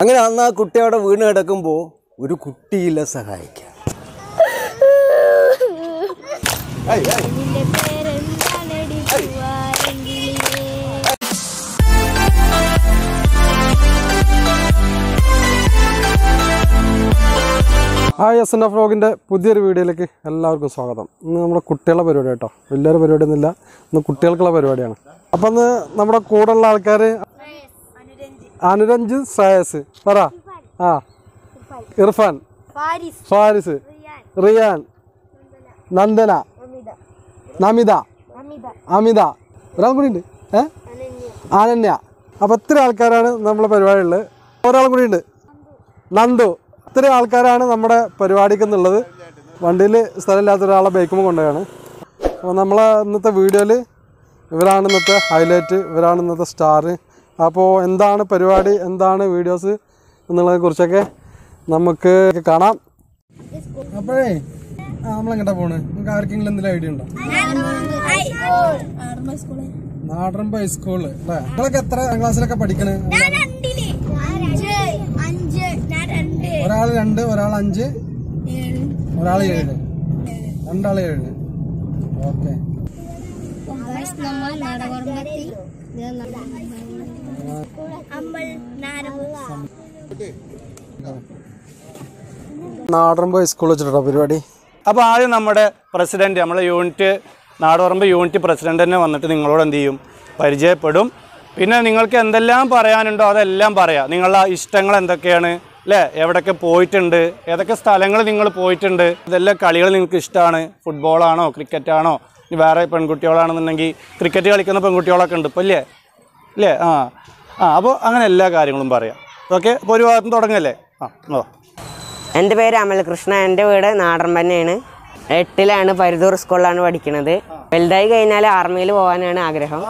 അങ്ങനെ അന്ന് ആ കുട്ടി അവിടെ വീണ് കിടക്കുമ്പോൾ ഒരു കുട്ടിയില്ല സഹായിക്കാൻ നിന്റെ പേരെന്താണെടി പൂവാരെങ്കിലേ ഹായ് എസ് എൻ എഫ് വ്ലോഗിൻ്റെ പുതിയൊരു വീഡിയോയിലേക്ക് എല്ലാവർക്കും സ്വാഗതം ഇന്ന് നമ്മുടെ കുട്ടികളുടെ പരിപാടി കേട്ടോ വലിയൊരു പരിപാടി ഒന്നുമില്ല ഇന്ന് കുട്ടികൾക്കുള്ള പരിപാടിയാണ് അപ്പം ഇന്ന് നമ്മുടെ കൂടെയുള്ള ആൾക്കാർ അനുരഞ്ജ് ശ്രേയസ് പറ ആ ഇർഫാൻ ഫാരിസ് ഫാരിസ് റിയാൻ നന്ദന നമിത അമിത അമിത ഒരാൾ കൂടി ഉണ്ട് ഏ അനന്യ അപ്പോൾ ഇത്ര ആൾക്കാരാണ് നമ്മളെ പരിപാടിയുള്ളത് ഒരാൾ കൂടി ഉണ്ട് നന്ദു ഇത്രയും ആൾക്കാരാണ് നമ്മുടെ പരിപാടിക്ക് എന്നുള്ളത് വണ്ടിയിൽ സ്ഥലമില്ലാത്ത ഒരാളെ ബൈക്കുമ്പോൾ കൊണ്ടുപോയാണ് അപ്പോൾ നമ്മളെ ഇന്നത്തെ വീഡിയോയിൽ ഇവരാണ് ഇന്നത്തെ ഹൈലൈറ്റ് ഇവരാണ് ഇന്നത്തെ സ്റ്റാർ അപ്പോൾ എന്താണ് പരിപാടി എന്താണ് വീഡിയോസ് എന്നുള്ളതിനെ കുറിച്ചൊക്കെ നമുക്ക് കാണാം അപ്പോഴേ നമ്മളെങ്ങോട്ടാ പോണ് നമുക്ക് ആർക്കെങ്കിലും എന്തെങ്കിലും ഐഡിയ ഉണ്ടോ നാടൻ ഹൈസ്കൂള് അല്ലേ നിങ്ങളൊക്കെ എത്ര ക്ലാസ്സിലൊക്കെ പഠിക്കണേ അഞ്ച് ഞാൻ രണ്ട് ഒരാൾ രണ്ട് ഒരാൾ അഞ്ച് ഒരാൾ ഏഴ് രണ്ടാൾ ഏഴ് ഓക്കെ നമ്മൾ നാടകോർമ്മത്തിൽ അമ്മൾ നാരകം നാടൻ ഹൈസ്കൂൾ വെച്ചിട്ടോ പരിപാടി അപ്പോൾ ആദ്യം നമ്മുടെ പ്രസിഡന്റ് നമ്മളെ യൂണിറ്റ് നാടോറമ്പ് യൂണിറ്റ് പ്രസിഡന്റ് തന്നെ വന്നിട്ട് നിങ്ങളോട് എന്ത് ചെയ്യും പരിചയപ്പെടും പിന്നെ നിങ്ങൾക്ക് എന്തെല്ലാം പറയാനുണ്ടോ അതെല്ലാം പറയാം നിങ്ങളുടെ ഇഷ്ടങ്ങൾ എന്തൊക്കെയാണ് അല്ലേ എവിടെയൊക്കെ പോയിട്ടുണ്ട് ഏതൊക്കെ സ്ഥലങ്ങൾ നിങ്ങൾ പോയിട്ടുണ്ട് ഇതെല്ലാം കളികൾ നിങ്ങൾക്ക് ഇഷ്ടമാണ് ഫുട്ബോളാണോ ക്രിക്കറ്റാണോ ഇനി വേറെ പെൺകുട്ടികളാണെന്നുണ്ടെങ്കിൽ ക്രിക്കറ്റ് കളിക്കുന്ന പെൺകുട്ടികളൊക്കെ ഉണ്ട് ഇപ്പോൾ ഇല്ലേ ഇല്ലേ ആ ആ അപ്പോൾ അങ്ങനെ എല്ലാ കാര്യങ്ങളും പറയാം ഓക്കെ അപ്പോൾ ഒരു ഭാഗത്തും തുടങ്ങല്ലേ ആ ഓ എൻ്റെ പേര് അമൽകൃഷ്ണ എൻ്റെ വീട് നാടൻപന്നെയാണ് എട്ടിലാണ് പരിദൂർ സ്കൂളിലാണ് പഠിക്കുന്നത് വലുതായി കഴിഞ്ഞാൽ ആർമിയിൽ പോകാനാണ് ആഗ്രഹം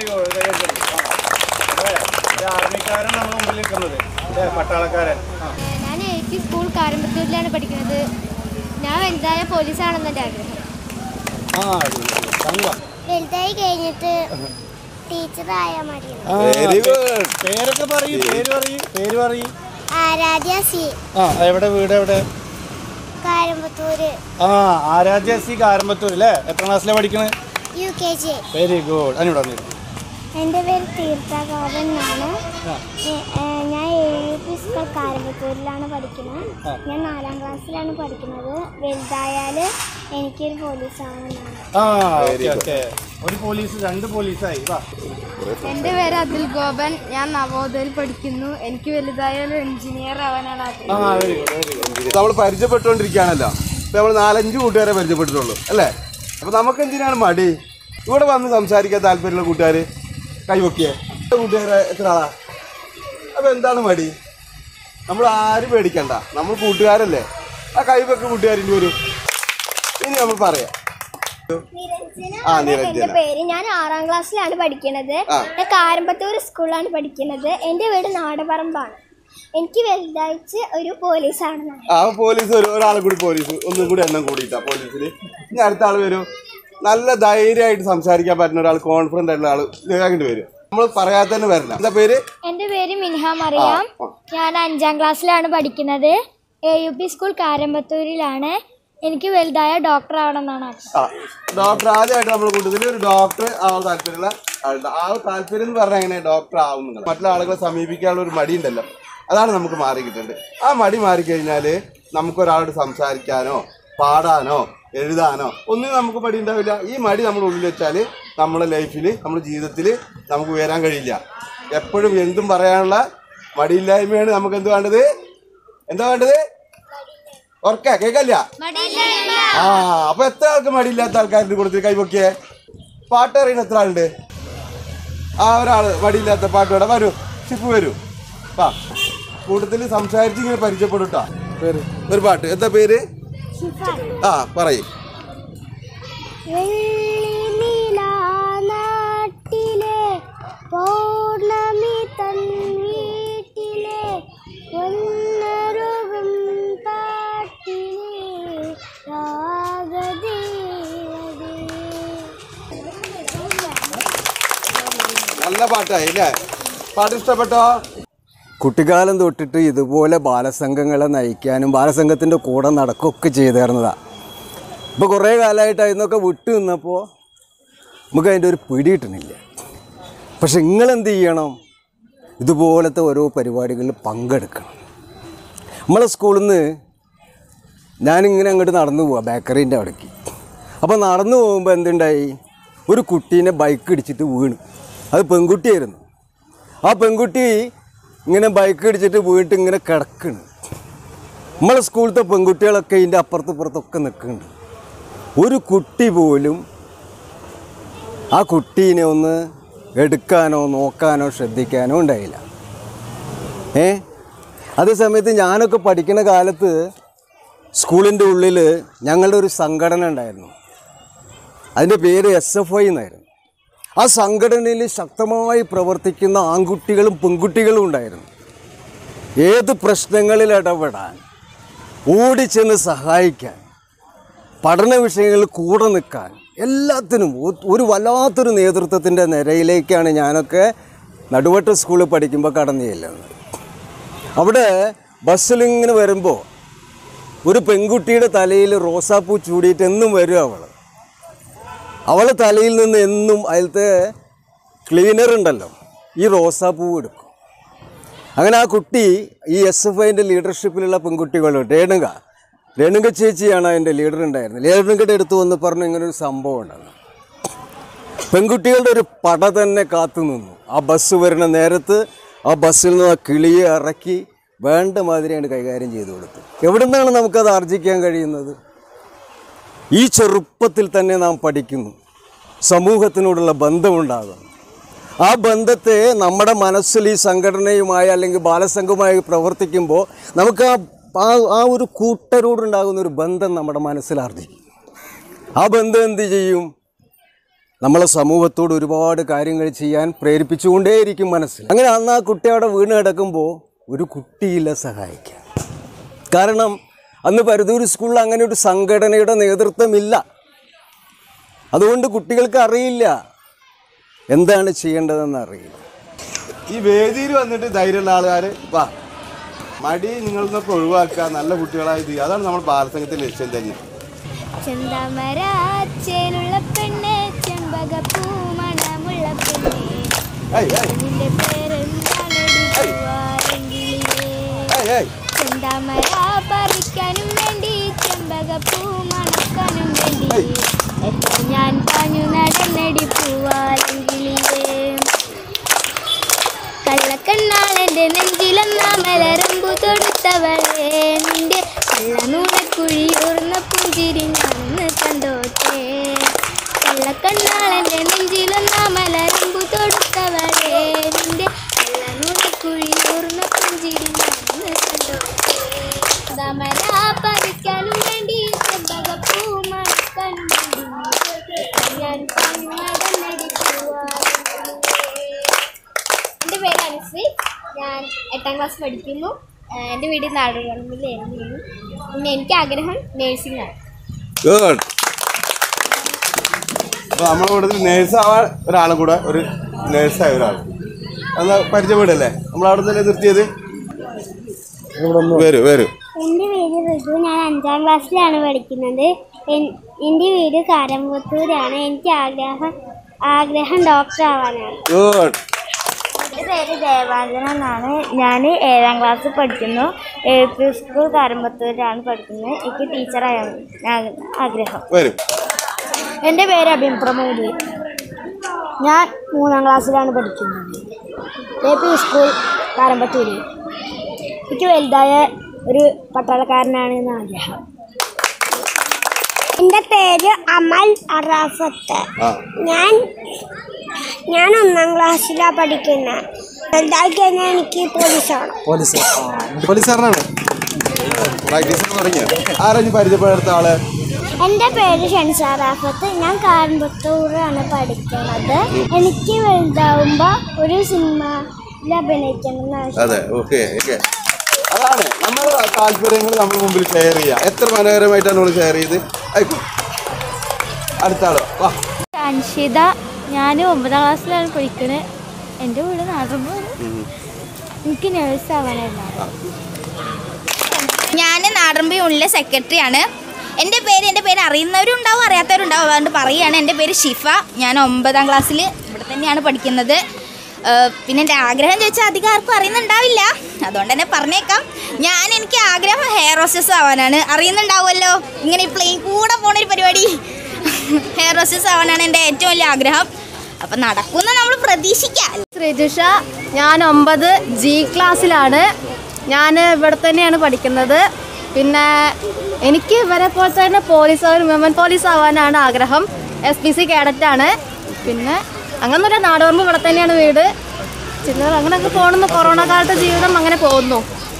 ആർമിക്കാരൻ നമ്മുടെ മുമ്പിൽ നിൽക്കുന്നത് പട്ടാളക്കാരൻ ഞാൻ എനിക്ക് സ്കൂൾ കാരമ്പത്തൂരിലാണ് പഠിക്കുന്നത് ഞാൻ വലുതായ പോലീസാണെന്ന് എൻ്റെ ആഗ്രഹം ആ തങ്ക വലുതായി കഴിഞ്ഞിട്ട് ടീച്ചറായാൽ മതി പേരൊക്കെ പറയൂ പേര് പറയൂ പേര് പറയൂ ആരാധ്യ സി ആ എവിടെ വീട് എവിടെ കാരമ്പത്തൂര് ആ ആരാധ്യ സി കാരമ്പത്തൂർ അല്ലേ എത്ര ക്ലാസ്സിലാണ് പഠിക്കണത് U K G very good അതിനോട് വന്നിരുന്നു എൻ്റെ പേര് തീർത്ഥകാരൻ എന്നാണ് ഏ- ഏ, ഞാൻ എ യു പി സ്കൂൾ കാരമ്പത്തൂരിലാണ് പഠിക്കുന്നത് ഞാൻ നാലാം ക്ലാസ്സിലാണ് പഠിക്കുന്നത് വലുതായാൽ എനിക്കൊരു പോലീസ് ആവണമെന്നാണ് ആ ഓക്കെ ഓക്കെ ഒരു പോലീസ് രണ്ട് പോലീസായി വാ എൻ്റെ പേര് അതിൽ ഗോപൻ ഞാൻ നവോദയയിൽ പഠിക്കുന്നു എനിക്ക് വലുതായാലും എഞ്ചിനീയർ ആവാനാണ് ആഗ്രഹം ആ വെരി ഗുഡ് വെരി ഗുഡ് നമ്മൾ പരിചയപ്പെട്ടുകൊണ്ടിരിക്കുകയാണല്ലോ ഇപ്പൊ നമ്മൾ നാലഞ്ച് കൂട്ടുകാരെ പരിചയപ്പെട്ടിട്ടുള്ളൂ അല്ലേ അപ്പൊ നമുക്ക് എന്തിനാണ് മടി ഇവിടെ വന്ന് സംസാരിക്കാൻ താല്പര്യമുള്ള കൂട്ടുകാർ കൈവക്കിയേ കൂട്ടുകാരെ എത്ര ആളാ അപ്പൊ എന്താണ് മടി നമ്മൾ ആരും പേടിക്കണ്ട നമ്മൾ കൂട്ടുകാരല്ലേ ആ കൈവക്ക് കൂട്ടുകാരിൻ്റെ വരും ഇനി നമ്മൾ പറയാം ആ എൻ്റെ നിരഞ്ജന പേര് ഞാൻ ആറാം ക്ലാസ്സിലാണ് പഠിക്കുന്നത് ഞാൻ കാരമ്പത്തൂർ സ്കൂളിലാണ് പഠിക്കുന്നത് എൻ്റെ വീട് നാടപറമ്പാണ് എനിക്ക് വലുതായിട്ട് ഒരു പോലീസാണെന്നാണ് ആ പോലീസ് ഒരു ഒരാൾ കൂടി പോലീസ് ഒന്നും കൂടി എണ്ണം കൂടിയിട്ടാ പോലീസിൽ ഇനി അടുത്ത ആൾ വരും നല്ല ധൈര്യമായിട്ട് സംസാരിക്കാൻ പറ്റുന്ന ഒരാൾ കോൺഫിഡന്റ് ആയിട്ടുള്ള ആൾ അങ്ങോട്ട് വരും നമ്മൾ പറയാതെ തന്നെ വരണം എന്താ പേര് എൻ്റെ പേര് മിൻഹ മറിയാം ഞാൻ അഞ്ചാം ക്ലാസ്സിലാണ് പഠിക്കുന്നത് എ യു പി സ്കൂൾ കാരമ്പത്തൂരിലാണ് എനിക്ക് വലുതായ ഡോക്ടർ ആവണമെന്നാണ് ആഗ്രഹം ആ ഡോക്ടർ ആദ്യമായിട്ട് നമ്മൾ കൂട്ടത്തിൽ ഒരു ഡോക്ടർ ആവാൻ താല്പര്യമുള്ള ആളുണ്ട് ആ ഒരു താല്പര്യം എന്ന് പറഞ്ഞാൽ എങ്ങനെ ഡോക്ടർ ആവും നിങ്ങൾ മറ്റുള്ള ആളുകളെ സമീപിക്കാനുള്ള ഒരു മടി ഉണ്ടല്ലോ അതാണ് നമുക്ക് മാറി കിട്ടുന്നത് ആ മടി മാറിക്കഴിഞ്ഞാൽ നമുക്കൊരാളോട് സംസാരിക്കാനോ പാടാനോ എഴുതാനോ ഒന്നും നമുക്ക് മടി ഉണ്ടാവില്ല ഈ മടി നമ്മുടെ ഉള്ളിൽ വെച്ചാൽ നമ്മുടെ ലൈഫിൽ നമ്മുടെ ജീവിതത്തിൽ നമുക്ക് ഉയരാൻ കഴിയില്ല എപ്പോഴും എന്തും പറയാനുള്ള മടിയില്ലായ്മയാണ് നമുക്ക് എന്ത് വേണ്ടത് എന്താ വേണ്ടത് ഉറക്ക കേക്കല്ല ആ അപ്പൊ എത്ര ആൾക്ക് മടിയില്ലാത്ത ആൾക്കാരുടെ കൊടുത്ത് കൈപൊക്കിയേ പാട്ട് അറിയുന്ന എത്ര ആളുണ്ട് ആ ഒരാള് മടിയില്ലാത്ത പാട്ട് വേണം വരൂ ഷിപ്പ് വരൂ ആ കൂട്ടത്തിൽ സംസാരിച്ച് ഇങ്ങനെ പരിചയപ്പെടുട്ടാ പേര് ഒരു പാട്ട് എന്താ പേര് ആ പറയും നാട്ടിലെ പൗർണമി തൻ വീട്ടിലെ ഒന്നരുകും പാട്ടിലെ രാഗദേവതേ നല്ല പാട്ടായി അല്ലേ പാട്ട് ഇഷ്ടപ്പെട്ടോ കുട്ടിക്കാലം തൊട്ടിട്ട് ഇതുപോലെ ബാലസംഘങ്ങളെ നയിക്കാനും ബാലസംഘത്തിൻ്റെ കൂടെ നടക്കുകയൊക്കെ ചെയ്തിരുന്നതാണ് ഇപ്പോൾ കുറേ കാലമായിട്ട് അതിന്നൊക്കെ വിട്ടു നിന്നപ്പോൾ നമുക്ക് അതിൻ്റെ ഒരു പിടി കിട്ടണില്ല പക്ഷെ നിങ്ങളെന്ത് ചെയ്യണം ഇതുപോലത്തെ ഓരോ പരിപാടികളിൽ പങ്കെടുക്കണം നമ്മളെ സ്കൂളിൽ നിന്ന് ഞാനിങ്ങനെ അങ്ങോട്ട് നടന്നു പോവാം ബേക്കറീൻ്റെ അവിടേക്ക് അപ്പോൾ നടന്നു പോകുമ്പോൾ എന്തുണ്ടായി ഒരു കുട്ടീനെ ബൈക്ക് ഇടിച്ചിട്ട് വീണു അത് പെൺകുട്ടിയായിരുന്നു ആ പെൺകുട്ടി ഇങ്ങനെ ബൈക്ക് ഇടിച്ചിട്ട് വീണിട്ട് ഇങ്ങനെ കിടക്കണ് നമ്മളെ സ്കൂളിലത്തെ പെൺകുട്ടികളൊക്കെ ഇതിൻ്റെ അപ്പുറത്തും ഇപ്പുറത്തൊക്കെ നിൽക്കുന്നുണ്ട് ഒരു കുട്ടി പോലും ആ കുട്ടീനെ ഒന്ന് എടുക്കാനോ നോക്കാനോ ശ്രദ്ധിക്കാനോ ഉണ്ടായില്ല ഏ അതേ സമയത്ത് ഞാനൊക്കെ പഠിക്കുന്ന കാലത്ത് സ്കൂളിൻ്റെ ഉള്ളിൽ ഞങ്ങളുടെ ഒരു സംഘടന ഉണ്ടായിരുന്നു അതിൻ്റെ പേര് എസ് എഫ് ഐ എന്നായിരുന്നു ആ സംഘടനയിൽ ശക്തമായി പ്രവർത്തിക്കുന്ന ആൺകുട്ടികളും പെൺകുട്ടികളും ഉണ്ടായിരുന്നു ഏത് പ്രശ്നങ്ങളിൽ ഇടപെടാൻ ഓടിച്ചെന്ന് സഹായിക്കാൻ പഠന വിഷയങ്ങളിൽ കൂടെ നിൽക്കാൻ എല്ലാത്തിനും ഒ- ഒരു വല്ലാത്തൊരു നേതൃത്വത്തിൻ്റെ നിരയിലേക്കാണ് ഞാനൊക്കെ നടുവട്ട സ്കൂളിൽ പഠിക്കുമ്പോൾ കടന്നു ചെല്ലുന്നത് അവിടെ ബസ്സിലിങ്ങനെ വരുമ്പോൾ ഒരു പെൺകുട്ടിയുടെ തലയിൽ റോസാപ്പൂ ചൂടിയിട്ട് എന്നും വരും അവൾ അവളെ തലയിൽ നിന്ന് എന്നും അതിലത്തെ ക്ലീനർ ഉണ്ടല്ലോ ഈ റോസാപ്പൂ എടുക്കും അങ്ങനെ ആ കുട്ടി ഈ എസ് എഫ് ഐൻ്റെ ലീഡർഷിപ്പിലുള്ള പെൺകുട്ടികൾ രേണുക രേണുക ചേച്ചിയാണ് അതിൻ്റെ ലീഡർ ഉണ്ടായിരുന്നത് രേണുകയുടെ അടുത്ത് വന്ന് പറഞ്ഞു ഇങ്ങനെ ഒരു സംഭവം ഉണ്ടെന്ന് പെൺകുട്ടികളുടെ ഒരു പട തന്നെ കാത്തു നിന്നു ആ ബസ് വരുന്ന നേരത്ത് ആ ബസ്സിൽ നിന്ന് ആ കിളിയെ ഇറക്കി വേണ്ട മാതിരിയാണ് കൈകാര്യം ചെയ്തു കൊടുത്തു എവിടെ നിന്നാണ് നമുക്കത് ആർജിക്കാൻ കഴിയുന്നത് ഈ ചെറുപ്പത്തിൽ തന്നെ നാം പഠിക്കുന്നു സമൂഹത്തിനോടുള്ള ബന്ധമുണ്ടാകും ആ ബന്ധത്തെ നമ്മുടെ മനസ്സിൽ ഈ സംഘടനയുമായി അല്ലെങ്കിൽ ബാലസംഘവുമായി പ്രവർത്തിക്കുമ്പോൾ നമുക്ക് ആ ആ ആ ഒരു കൂട്ടരോടുണ്ടാകുന്ന ഒരു ബന്ധം നമ്മുടെ മനസ്സിൽ ആർജിക്കും ആ ബന്ധം എന്ത് ചെയ്യും നമ്മളെ സമൂഹത്തോട് ഒരുപാട് കാര്യങ്ങൾ ചെയ്യാൻ പ്രേരിപ്പിച്ചുകൊണ്ടേയിരിക്കും മനസ്സിൽ അങ്ങനെ അന്ന് ആ കുട്ടി അവിടെ വീണ് കിടക്കുമ്പോൾ ഒരു കുട്ടിയില്ല സഹായിക്കാൻ കാരണം അന്ന് പരുതൂർ സ്കൂളിൽ അങ്ങനെ ഒരു സംഘടനയുടെ നേതൃത്വമില്ല അതുകൊണ്ട് കുട്ടികൾക്ക് അറിയില്ല എന്താണ് ചെയ്യേണ്ടതെന്ന് അറിയില്ല ഈ വേദിയിൽ വന്നിട്ട് ധൈര്യമുള്ള ആൾക്കാർ വാ മടി നിങ്ങളൊക്കെ ഒഴിവാക്കുക നല്ല കുട്ടികളായി ഇത് അതാണ് നമ്മൾ ബാലസംഘത്തിന്റെ ലക്ഷ്യം തന്നെ ചെന്താമര ചേലുള്ള പെണ്ണ് ചെമ്പകപ്പൂ മണമുള്ള പെണ്ണ് ഏയ്, ഏയ്, നിന്റെ പേരെന്താണെടി പൂവാരെങ്കിലേ ഏയ്, ഏയ്. ചെന്താമര പറിക്കാനും വേണ്ടി ചെമ്പകപ്പൂ മണക്കാനും വേണ്ടി എത്ര ഞാൻ പാഞ്ഞു നടന്നടി പൂവാലെങ്കിലേ കള്ളക്കണ്ണാളെന്റെ നെഞ്ചിലെന്നാ മലരമ്പു തൊടുത്തവളെ നിന്റെ കള്ളനൂണക്കുഴിയൂർന്ന പുഞ്ചിരി ഞാനൊന്ന് കണ്ടോട്ടെ കള്ളക്കണ്ണാളെന്റെ നെഞ്ചിലെന്നാ മലരമ്പു തൊടുത്തവളെ നിന്റെ കള്ളനൂണക്കുഴിയൂർന്ന പുഞ്ചിരി ഞാനൊന്ന് കണ്ടോട്ടെ ദമര പറിക്കാനും വേണ്ടി ചെമ്പകപ്പൂ മണക്കാനും വേണ്ടി ഞാൻ പാഞ്ഞു നടന്നടി പൂവാലെങ്കിലേ എൻ്റെ പേര് അനുശ്രീ ഞാൻ എട്ടാം ക്ലാസ് പഠിക്കുന്നു ആഹ് എൻ്റെ വീട് നാടുകടമ്പിലായിരുന്നു പിന്നെ എനിക്ക് ആഗ്രഹം നേഴ്സിംഗ് ആണ് ഗുഡ് അപ്പൊ നമ്മുടെ കൂട്ടത്തിൽ നേഴ്സ് ആവാൻ ഒരാളെ കൂടെ ഒരു നേഴ്സായ ഒരാൾ എന്നാ പരിചയപ്പെടല്ലേ നമ്മൾ അവിടെ നിന്ന് നിർത്തിയത് വരൂ വരൂ എൻ്റെ പേര് ഋതു ഞാൻ അഞ്ചാം ക്ലാസ്സിലാണ് പഠിക്കുന്നത് എൻ- എൻ്റെ വീട് കാരമ്പത്തൂരാണ് എനിക്ക് ആഗ്രഹം ആഗ്രഹം ഡോക്ടർ ആവാനാണ് ഗുഡ് എൻ്റെ പേര് ദേവാഞ്ജന എന്നാണ് ഞാൻ ഏഴാം ക്ലാസ്സിൽ പഠിക്കുന്നു എ പി സ്കൂൾ കാരമ്പത്തൂരാണ് പഠിക്കുന്നത് എനിക്ക് ടീച്ചറായാണ് ആഗ്രഹം വരൂ എൻ്റെ പേര് അഭിം പ്രമോദ് ഞാൻ മൂന്നാം ക്ലാസ്സിലാണ് പഠിക്കുന്നത് എ പി സ്കൂൾ കാരമ്പത്തൂര് എനിക്ക് വലുതായ ഒരു പട്ടാളക്കാരനാണ് എന്ന് ആഗ്രഹം എൻ്റെ പേര് അമൽ അറാഫത്ത് ആ ഞാൻ ഞാൻ ഒന്നാം ക്ലാസ്സിലാണ് പഠിക്കുന്നത് വലുതായി കഴിഞ്ഞാൽ എനിക്ക് പോലീസാണ് പോലീസ് പോലീസുകാരനാണ് പ്രാക്ടീസ് തുടങ്ങിയോ ആരാ ഇനി പരിചയപ്പെടുത്ത ആള് എൻ്റെ പേര് ഷൻസാറാഫത്ത് ഞാൻ കാരമ്പത്തൂരാണ് പഠിക്കുന്നത് എനിക്ക് വലുതാവുമ്പോൾ ഒരു സിനിമയിൽ അഭിനയിക്കണം എന്നാണ് അതെ ഓക്കെ ഓക്കെ അതാണ് നമ്മുടെ താല്പര്യങ്ങൾ നമ്മുടെ മുമ്പിൽ ഷെയർ ചെയ്യുക എത്ര മനോഹരമായിട്ടാണ് നമ്മൾ ഷെയർ ചെയ്ത് അയക്കും അടുത്ത ആളോ വാ അൻഷിത ഞാൻ ഒമ്പതാം ക്ലാസ്സിലാണ് പഠിക്കുന്നത് എൻ്റെ വീട് നാടൻപൂർ എനിക്ക് നേഴ്സ് ആവാനായിരുന്നു ഞാൻ നാടൻപി യൂണിലെ സെക്രട്ടറിയാണ് എൻ്റെ പേര് എൻ്റെ പേര് അറിയുന്നവരും ഉണ്ടാവും അറിയാത്തവരും ഉണ്ടാവും അതുകൊണ്ട് പറയുകയാണ് എൻ്റെ പേര് ഷിഫ ഞാൻ ഒമ്പതാം ക്ലാസ്സിൽ ഇവിടെ തന്നെയാണ് പഠിക്കുന്നത് ഏഹ് പിന്നെ എൻ്റെ ആഗ്രഹം ചോദിച്ചാൽ അധികം ആർക്കും അറിയുന്നുണ്ടാവില്ല അതുകൊണ്ട് തന്നെ പറഞ്ഞേക്കാം ഞാൻ എനിക്ക് ആഗ്രഹം ഹെയർ ഹോസ്റ്റസ് ആവാനാണ് അറിയുന്നുണ്ടാവുമല്ലോ ഇങ്ങനെ ഈ പ്ലെയിൻ കൂടെ പോണ ഒരു പരിപാടി ഹെയർ ഹോസ്റ്റസ് ആവാനാണ് എൻ്റെ ഏറ്റവും വലിയ ആഗ്രഹം അപ്പം നടക്കുമെന്ന് നമ്മൾ പ്രതീക്ഷിക്കാം ശ്രീജുഷ ഞാൻ ഒമ്പത് ജി ക്ലാസ്സിലാണ് ഞാൻ ഇവിടെ തന്നെയാണ് പഠിക്കുന്നത് പിന്നെ എനിക്ക് ഇവരെ പോലെ തന്നെ പോലീസ് വിമൻ പോലീസ് ആവാനാണ് ആഗ്രഹം എസ് പി സി കേഡറ്റാണ് പിന്നെ അങ്ങനൊരു നാടോർമ്മ ഇവിടെ തന്നെയാണ് വീട് ചില്ലറ അങ്ങനെ അങ്ങ് പോകുന്നു കൊറോണ കാലത്തെ ജീവിതം അങ്ങനെ പോകുന്നു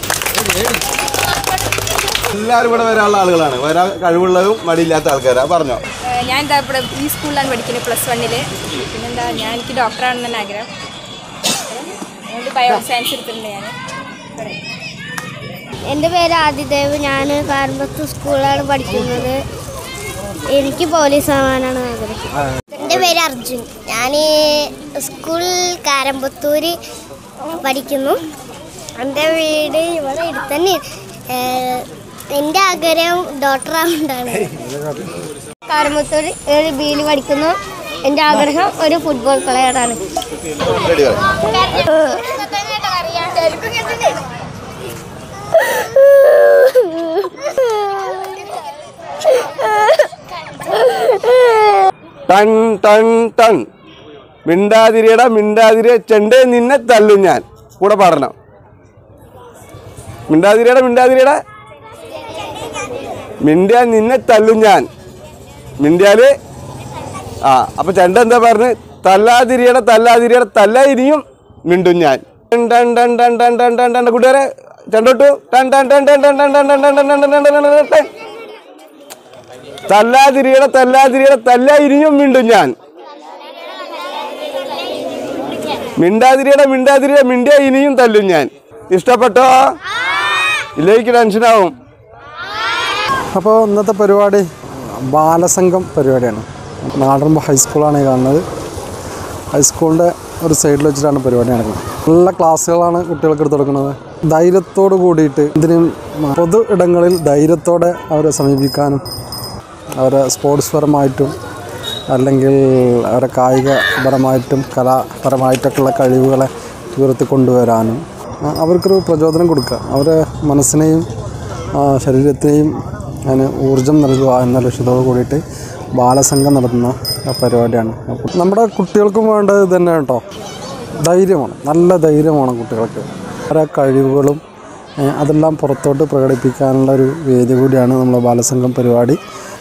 എല്ലാവരും ഇവിടെ വരാനുള്ള ആളുകളാണ് വരാൻ കഴിവുള്ളതും മടിയില്ലാത്ത ആൾക്കാരാ പറഞ്ഞോ ഞാൻ എന്താ ഇവിടെ ഈ സ്കൂളിലാണ് പഠിക്കുന്നത് പ്ലസ് വണ്ണിൽ പിന്നെന്താ ഞാൻ എനിക്ക് ഡോക്ടറാണെന്നാണ് ആഗ്രഹം അതുകൊണ്ട് ബയോ സയൻസ് എടുത്തിട്ടുണ്ട് ഞാൻ എൻ്റെ പേര് ആദിദേവ് ഞാൻ കാരമ്പത്ത് സ്കൂളിലാണ് പഠിക്കുന്നത് എനിക്ക് പോലീസ് ആവാനാണ് ആഗ്രഹം എൻ്റെ പേര് അർജുൻ ഞാൻ സ്കൂൾ കാരമ്പത്തൂര് പഠിക്കുന്നു എൻ്റെ വീട് ഇവിടെ അടുത്ത് തന്നെ എൻ്റെ ആഗ്രഹം ഡോക്ടർ ആവേണ്ടതാണ് കാരമ്പത്തൂർ ഒരു ബിയിൽ പഠിക്കുന്നു എൻ്റെ ആഗ്രഹം ഒരു ഫുട്ബോൾ പ്ലെയറാണ് റെഡി പറയാം ടൺ ടൺ ടൺ മിണ്ടാതിരിയടാ മിണ്ടാതിരിയ ചെണ്ടേ നിന്നെ തല്ലും ഞാൻ കൂടെ പാടണം മിണ്ടാതിരിയടാ മിണ്ടാതിരിയടാ മിണ്ടിയാ നിന്നെ തല്ലും ഞാൻ മിണ്ടിയാല് ആ അപ്പൊ ചെണ്ട എന്താ പറഞ്ഞ് തല്ലാതിരിയട തല്ലാതിരിയട തല്ല ഇനിയും മിണ്ടും ഞാൻ ടൺ ടൺ ടൺ ടൺ ടൺ ടൺ ടൺ ടൺ കൂട്ടുകാരെ ചെണ്ടോട്ടു ടൺ ടൺ ടൺ ടൺ ടൺ ടൺ ടൺ ടൺ ടൺ ടൺ ടൺ ടൺ ടൺ ടൺ തല്ലാതിരിയട തല്ലാതിരിയട തല്ല ഇനിയും മിണ്ടും ഞാൻ മിണ്ടാതിരിയട മിണ്ടാതിരിയ മിണ്ടിയ ഇനിയും തല്ലും ഞാൻ ഇഷ്ടപ്പെട്ടോ ഇല്ലെങ്കിൽ ടെൻഷനാവും അപ്പോൾ ഇന്നത്തെ പരിപാടി ബാലസംഘം പരിപാടിയാണ് നാടൻപ ഹൈസ്കൂളാണ് ഈ കാണുന്നത് ഹൈസ്കൂളിൻ്റെ ഒരു സൈഡിൽ വെച്ചിട്ടാണ് പരിപാടി നടക്കുന്നത് നല്ല ക്ലാസ്സുകളാണ് കുട്ടികൾക്ക് എടുത്ത് കൊടുക്കുന്നത് ധൈര്യത്തോട് കൂടിയിട്ട് ഇതിനും പൊതു ഇടങ്ങളിൽ ധൈര്യത്തോടെ അവരെ സമീപിക്കാനും അവരെ സ്പോർട്സ് പരമായിട്ടും അല്ലെങ്കിൽ അവരെ കായികപരമായിട്ടും കലാപരമായിട്ടൊക്കെയുള്ള കഴിവുകളെ ഉയർത്തിക്കൊണ്ടുവരാനും ആ, അവർക്കൊരു പ്രചോദനം കൊടുക്കുക അവരെ മനസ്സിനെയും ആ, ശരീരത്തെയും അതിന് ഊർജം നൽകുക എന്ന ലക്ഷ്യത്തോട് കൂടിയിട്ട് ബാലസംഘം നടത്തുന്ന ആ പരിപാടിയാണ് അപ്പോൾ നമ്മുടെ കുട്ടികൾക്കും വേണ്ടത് ഇത് തന്നെ കേട്ടോ ധൈര്യമാണ് നല്ല ധൈര്യമാണ് കുട്ടികൾക്ക് അവരെ കഴിവുകളും ഏ, അതെല്ലാം പുറത്തോട്ട് പ്രകടിപ്പിക്കാനുള്ള ഒരു വേദി കൂടിയാണ് നമ്മുടെ ബാലസംഘം പരിപാടി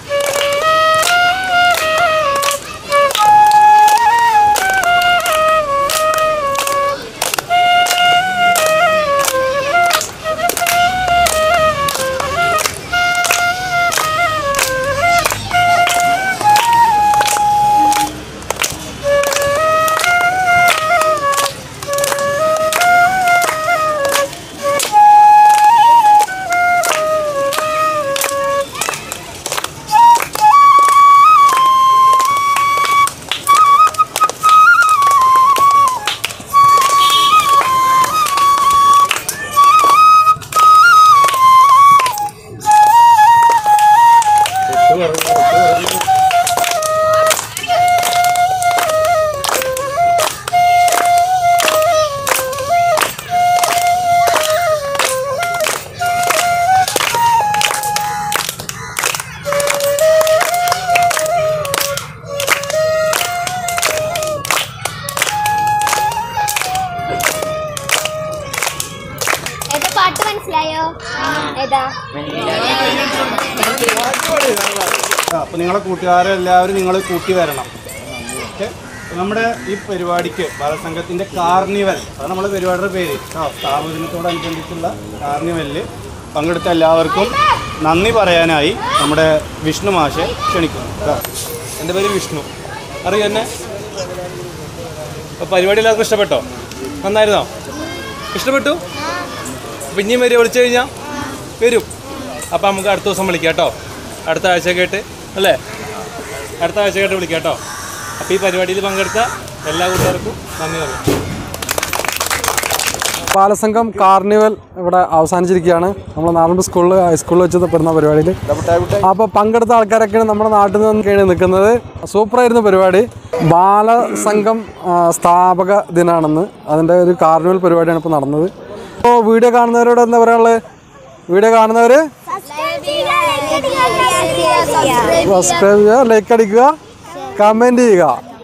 ഏതാ പാട്ട് മനസ്സിലായോ ഏതാ അപ്പോൾ നിങ്ങളെ കൂട്ടുകാരെല്ലാവരും നിങ്ങൾ കൂട്ടി വരണം ഓക്കെ നമ്മുടെ ഈ പരിപാടിക്ക് ബാലസംഘത്തിൻ്റെ കാർണിവൽ അതാണ് നമ്മുടെ പരിപാടിയുടെ പേര് കേട്ടോ സ്ഥാപനത്തോടനുബന്ധിച്ചുള്ള കാർണിവലിൽ പങ്കെടുത്ത എല്ലാവർക്കും നന്ദി പറയാനായി നമ്മുടെ വിഷ്ണു മാഷെ ക്ഷണിക്കുന്നു കേട്ടോ എൻ്റെ പേര് വിഷ്ണു അറിയാം എന്നെ അപ്പോൾ പരിപാടി എല്ലാവർക്കും ഇഷ്ടപ്പെട്ടോ നന്നായിരുന്നോ ഇഷ്ടപ്പെട്ടു അപ്പം ഇനിയും വരും വിളിച്ചു കഴിഞ്ഞാൽ വരും അപ്പം നമുക്ക് അടുത്ത ദിവസം വിളിക്കാം കേട്ടോ അടുത്ത ആഴ്ച കേട്ട് അല്ലേ അടുത്ത ആഴ്ച കേട്ട് വിളിക്കാം കേട്ടോ അപ്പോൾ ഈ പരിപാടിയിൽ പങ്കെടുത്ത എല്ലാ കൂട്ടുകാർക്കും നന്ദി പറയാം ബാലസംഘം കാർണിവൽ ഇവിടെ അവസാനിച്ചിരിക്കുകയാണ് നമ്മൾ നാലമ്പ് സ്കൂളിൽ ഹൈസ്കൂളിൽ വെച്ച് പെടുന്ന പരിപാടിയിൽ അപ്പോൾ പങ്കെടുത്ത ആൾക്കാരൊക്കെയാണ് നമ്മുടെ നാട്ടിൽ നിന്നൊക്കെയാണ് നിൽക്കുന്നത് സൂപ്പറായിരുന്നു പരിപാടി ബാലസംഘം ആ, സ്ഥാപക ദിനമാണെന്ന് അതിൻ്റെ ഒരു കാർണിവൽ പരിപാടിയാണ് ഇപ്പോൾ നടന്നത് അപ്പോൾ വീഡിയോ കാണുന്നവരോട് എന്താ പറയാനുള്ളത് വീഡിയോ കാണുന്നവർ സബ്സ്ക്രൈബ് ചെയ്യുക ലൈക്ക് അടിക്കുക കമൻറ്റ് ചെയ്യുക